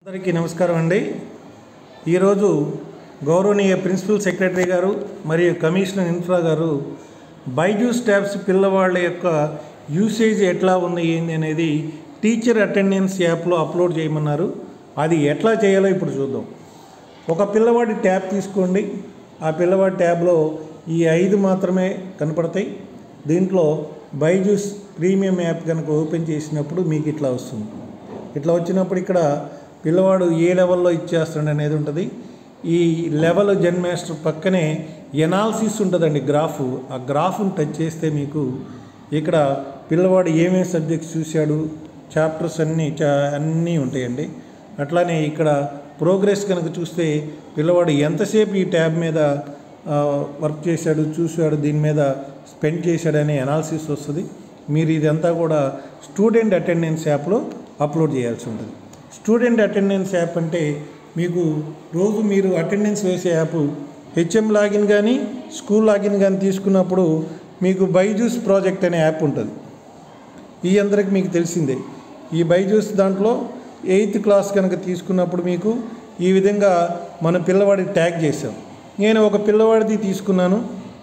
అందరికీ నమస్కారం అండి ఈరోజు గౌరవనీయ ప్రిన్సిపల్ సెక్రటరీ గారు మరియు కమిషనర్ ఇన్ఫ్రా గారు బైజూస్ ట్యాబ్స్ పిల్లవాళ్ళ యొక్క యూసేజ్ ఎట్లా ఉంది ఏంది అనేది టీచర్ అటెండెన్స్ యాప్లో అప్లోడ్ చేయమన్నారు అది ఎట్లా చేయాలో ఇప్పుడు చూద్దాం ఒక పిల్లవాడి ట్యాబ్ తీసుకోండి ఆ పిల్లవాడి ట్యాబ్లో ఈ ఐదు మాత్రమే కనపడతాయి దీంట్లో బైజూస్ ప్రీమియం యాప్ కనుక ఓపెన్ చేసినప్పుడు మీకు ఇట్లా వస్తుంది ఇట్లా వచ్చినప్పుడు ఇక్కడ పిల్లవాడు ఏ లెవెల్లో ఇచ్చేస్తాడు అనేది ఉంటుంది ఈ లెవెల్ జెన్ మాస్టర్ పక్కనే ఎనాలిసిస్ ఉంటుందండి గ్రాఫ్ ఆ గ్రాఫ్ను టచ్ చేస్తే మీకు ఇక్కడ పిల్లవాడు ఏమేమి సబ్జెక్ట్స్ చూశాడు చాప్టర్స్ అన్నీ చా అన్నీ ఉంటాయండి అట్లానే ఇక్కడ ప్రోగ్రెస్ కనుక చూస్తే పిల్లవాడు ఎంతసేపు ఈ ట్యాబ్ మీద ఆ, వర్క్ చేశాడు చూశాడు దీని మీద స్పెండ్ చేశాడు అనే అనాలిసిస్ వస్తుంది మీరు ఇదంతా కూడా స్టూడెంట్ అటెండెన్స్ యాప్లో అప్లోడ్ చేయాల్సి ఉంటుంది స్టూడెంట్ అటెండెన్స్ యాప్ అంటే మీకు రోజు మీరు అటెండెన్స్ వేసే యాప్ హెచ్ఎం లాగిన్ కానీ స్కూల్ లాగిన్ కానీ తీసుకున్నప్పుడు మీకు బైజూస్ ప్రాజెక్ట్ అనే యాప్ ఉంటుంది ఈ అందరికి మీకు తెలిసిందే ఈ బైజూస్ దాంట్లో ఎయిత్ క్లాస్ కనుక తీసుకున్నప్పుడు మీకు ఈ విధంగా మన పిల్లవాడికి ట్యాగ్ చేసాం నేను ఒక పిల్లవాడిది తీసుకున్నాను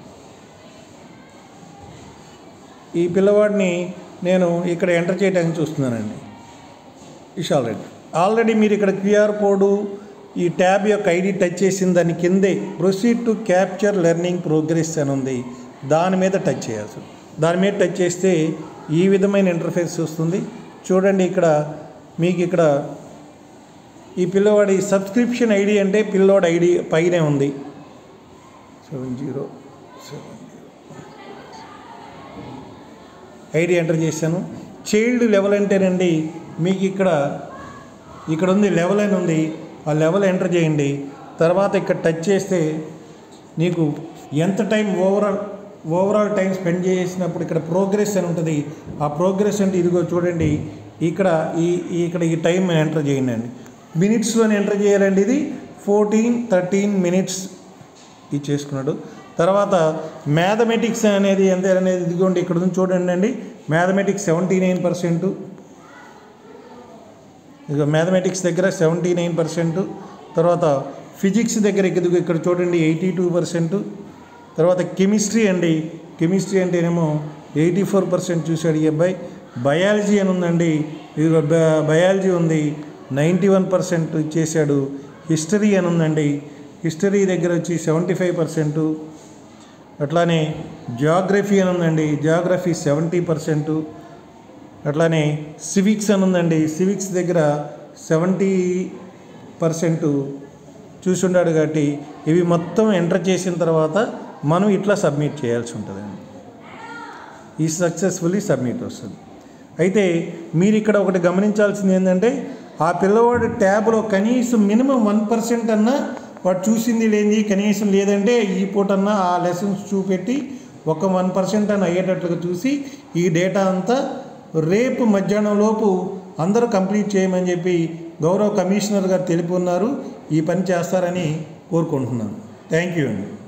ఈ పిల్లవాడిని నేను ఇక్కడ ఎంటర్ చేయడానికి చూస్తున్నానండి ఇష్ ఆల్రెడీ ఆల్రెడీ మీరు ఇక్కడ క్యూఆర్ కోడ్ ఈ ట్యాబ్ యొక్క ఐడి టచ్ చేసిన దాని కిందే proceed to capture learning progress అని ఉంది దాని మీద టచ్ చేయాల్సి దాని మీద టచ్ చేస్తే ఈ విధమైన ఇంటర్ఫేస్ వస్తుంది చూడండి ఇక్కడ మీకు ఇక్కడ ఈ పిల్లవాడి సబ్స్క్రిప్షన్ ఐడి అంటే పిల్లోడి ఐడి పైనే ఉంది seven zero seven ID enter చేశాను చైల్డ్ లెవెల్ అంటేనండి మీకు ఇక్కడ ఇక్కడ ఉంది లెవెల్ అని ఉంది ఆ లెవెల్ ఎంటర్ చేయండి తర్వాత ఇక్కడ టచ్ చేస్తే నీకు ఎంత time overall overall time spend చేసినప్పుడు ఇక్కడ ప్రోగ్రెస్ అని ఉంటుంది ఆ ప్రోగ్రెస్ అంటే ఇదిగో చూడండి ఇక్కడ ఈ ఈ- ఇక్కడ ఈ టైం ఎంటర్ చేయండి అండి మినిట్స్లోనే ఎంటర్ చేయాలండి ఇది ఫోర్టీన్ థర్టీన్ మినిట్స్ ఇది చేసుకున్నాడు తర్వాత మ్యాథమెటిక్స్ అనేది ఎంత అనేది ఇదిగోండి ఇక్కడ ఉంది చూడండి అండి మ్యాథమెటిక్స్ సెవెంటీ నైన్ పర్సెంట్ ఇక మ్యాథమెటిక్స్ దగ్గర సెవెంటీ నైన్ పర్సెంట్ తర్వాత ఫిజిక్స్ దగ్గర ఇదిగో ఇక్కడ చూడండి ఎయిటీ టూ పర్సెంట్ తర్వాత కెమిస్ట్రీ అండి కెమిస్ట్రీ అంటేనేమో ఎయిటీ ఫోర్ పర్సెంట్ చూశాడు ఈ అబ్బాయి బయాలజీ అని ఉందండి ఇదిగో బ- బయాలజీ ఉంది నైంటీ వన్ పర్సెంట్ ఇచ్చేసాడు హిస్టరీ అని ఉందండి హిస్టరీ దగ్గర వచ్చి సెవెంటీ ఫైవ్ పర్సెంటు అట్లానే జాగ్రఫీ అని ఉందండి జాగ్రఫీ సెవెంటీ పర్సెంటు అట్లానే సివిక్స్ అని ఉందండి సివిక్స్ దగ్గర సెవెంటీ పర్సెంట్ చూసుండాడు కాబట్టి ఇవి మొత్తం ఎంటర్ చేసిన తర్వాత మనం ఇట్లా సబ్మిట్ చేయాల్సి ఉంటుందండి ఈ సక్సెస్ఫుల్లీ సబ్మిట్ వస్తుంది అయితే మీరు ఇక్కడ ఒకటి గమనించాల్సింది ఏంటంటే ఆ పిల్లవాడు ట్యాబ్లో కనీసం మినిమం వన్ పర్సెంట్ అన్నా వాడు చూసింది లేనిది కనీసం లేదంటే ఈ పూటన్నా ఆ లెసన్స్ చూపెట్టి ఒక వన్ పర్సెంట్ అని అయ్యేటట్లుగా చూసి ఈ డేటా అంతా రేపు మధ్యాహ్నం లోపు అందరూ కంప్లీట్ చేయమని చెప్పి గౌరవ కమిషనర్ గారు తెలిపి ఉన్నారు ఈ పని చేస్తారని కోరుకుంటున్నాను థ్యాంక్ యూ అండి